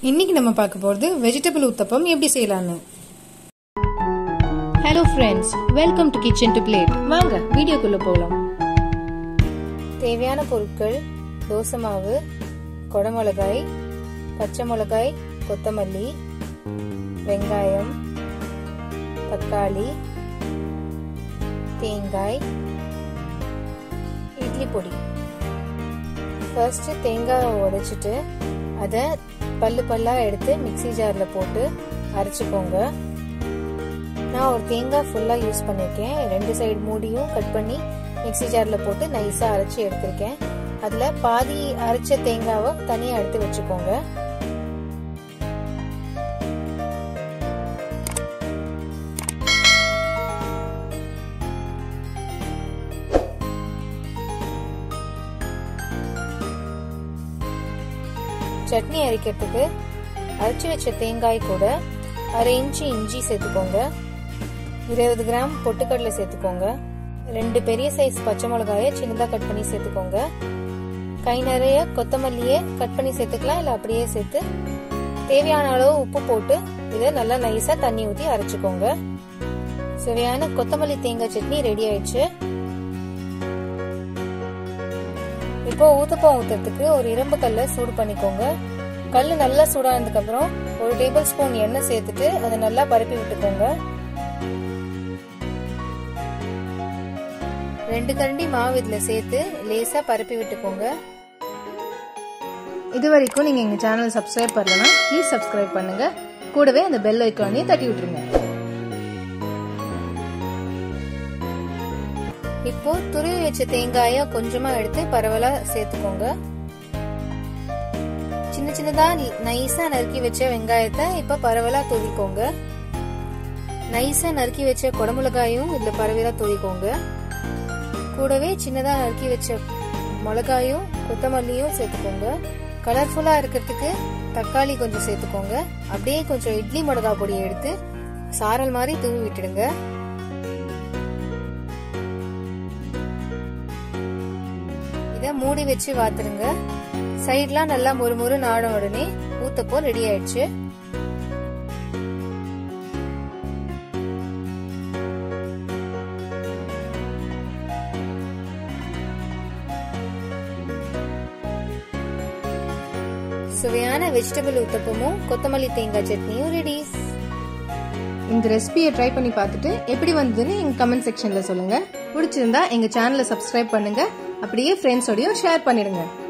இன்னைக்கு நம்ம பார்க்க போறது வெஜிடபிள் உத்தப்பம் எப்படி செய்யலாம்னு hello friends welcome to kitchen to plate வாங்க வீடியோக்குள்ள போகலாம் தேவையான பொருட்கள் தோசை மாவு கொடமிளகாய் பச்சை மிளகாய் கொத்தமல்லி வெங்காயம் தக்காளி தேங்காய் இட்லி பொடி ஃபர்ஸ்ட் தேங்காயை உடைச்சிட்டு அதை பல்லு பல்லா எடுத்து மிக்ஸி ஜாரில் போட்டு அரைச்சிக்கோங்க நான் ஒரு தேங்காய் ஃபுல்லாக யூஸ் பண்ணியிருக்கேன் ரெண்டு சைடு மூடியும் கட் பண்ணி மிக்ஸி ஜாரில் போட்டு நைஸாக அரைச்சி எடுத்திருக்கேன் அதில் பாதி அரைச்ச தேங்காவை தனியாக எடுத்து வச்சுக்கோங்க சட்னி அரைக்கிறதுக்கு அரைச்சி வச்ச தேங்காய் கூட அரை இன்ச்சு இஞ்சி சேர்த்துக்கோங்க இருபது கிராம் பொட்டுக்கடலை சேர்த்துக்கோங்க ரெண்டு பெரிய சைஸ் பச்சை மிளகாய சின்னதாக கட் பண்ணி சேர்த்துக்கோங்க கை நிறைய கொத்தமல்லியே கட் பண்ணி சேர்த்துக்கலாம் இல்லை அப்படியே சேர்த்து தேவையான அளவு உப்பு போட்டு இதை நல்லா நைஸாக தண்ணி ஊற்றி அரைச்சிக்கோங்க சுவையான கொத்தமல்லி தேங்காய் சட்னி ரெடி ஆயிடுச்சு இப்போ ஊத்தப்பம் ஊத்துறதுக்கு ஒரு இரும்பு கல்லை சூடு பண்ணிக்கோங்க கல் நல்லா சூடானதுக்கு அப்புறம் ஒரு டேபிள் ஸ்பூன் எண்ணெய் சேர்த்துட்டு அதை நல்லா பரப்பி விட்டுக்கோங்க ரெண்டு கரண்டி மாவு இதுல சேர்த்து லேசா பரப்பி விட்டுக்கோங்க இது வரைக்கும் நீங்க எங்க சேனல் சப்ஸ்கிரைப் பண்ணலனா ப்ளீஸ் சப்ஸ்கிரைப் பண்ணுங்க கூடவே அந்த பெல் ஐக்கானையும் தட்டி விட்டுருங்க இப்போ துருவி வச்ச தேங்காய கொஞ்சமா எடுத்து பரவலா சேர்த்துக்கோங்க சின்ன சின்னதா நைஸா நறுக்கி வச்ச வெங்காயத்தை இப்ப பரவலா தூவிக்கோங்க நைஸா நறுக்கி வச்ச குடமிளகாயும் இதுல பரவலா தூவிக்கோங்க கூடவே சின்னதா நறுக்கி வச்ச மிளகாயும் கொத்தமல்லியும் சேர்த்துக்கோங்க கலர்ஃபுல்லா இருக்கிறதுக்கு தக்காளி கொஞ்சம் சேர்த்துக்கோங்க அப்படியே கொஞ்சம் இட்லி மிளகா பொடியை எடுத்து சாரல் மாதிரி தூவி விட்டுடுங்க இதை மூடி வச்சு வாத்துருங்க சைட்லாம் நல்லா மொறு மொறு நாட உடனே ஊத்தப்போ ரெடி ஆயிடுச்சு சுவையான வெஜிடபிள் ஊத்தப்பமும் கொத்தமல்லி தேங்காய் சட்னியும் ரெடி இந்த ரெசிபியை ட்ரை பண்ணி பார்த்துட்டு எப்படி வந்ததுன்னு எங்க கமெண்ட் செக்ஷன்ல சொல்லுங்க பிடிச்சிருந்தா எங்க சேனலை சப்ஸ்கிரைப் பண்ணுங்க அப்படியே ஃப்ரெண்ட்ஸோடையும் ஷேர் பண்ணிடுங்க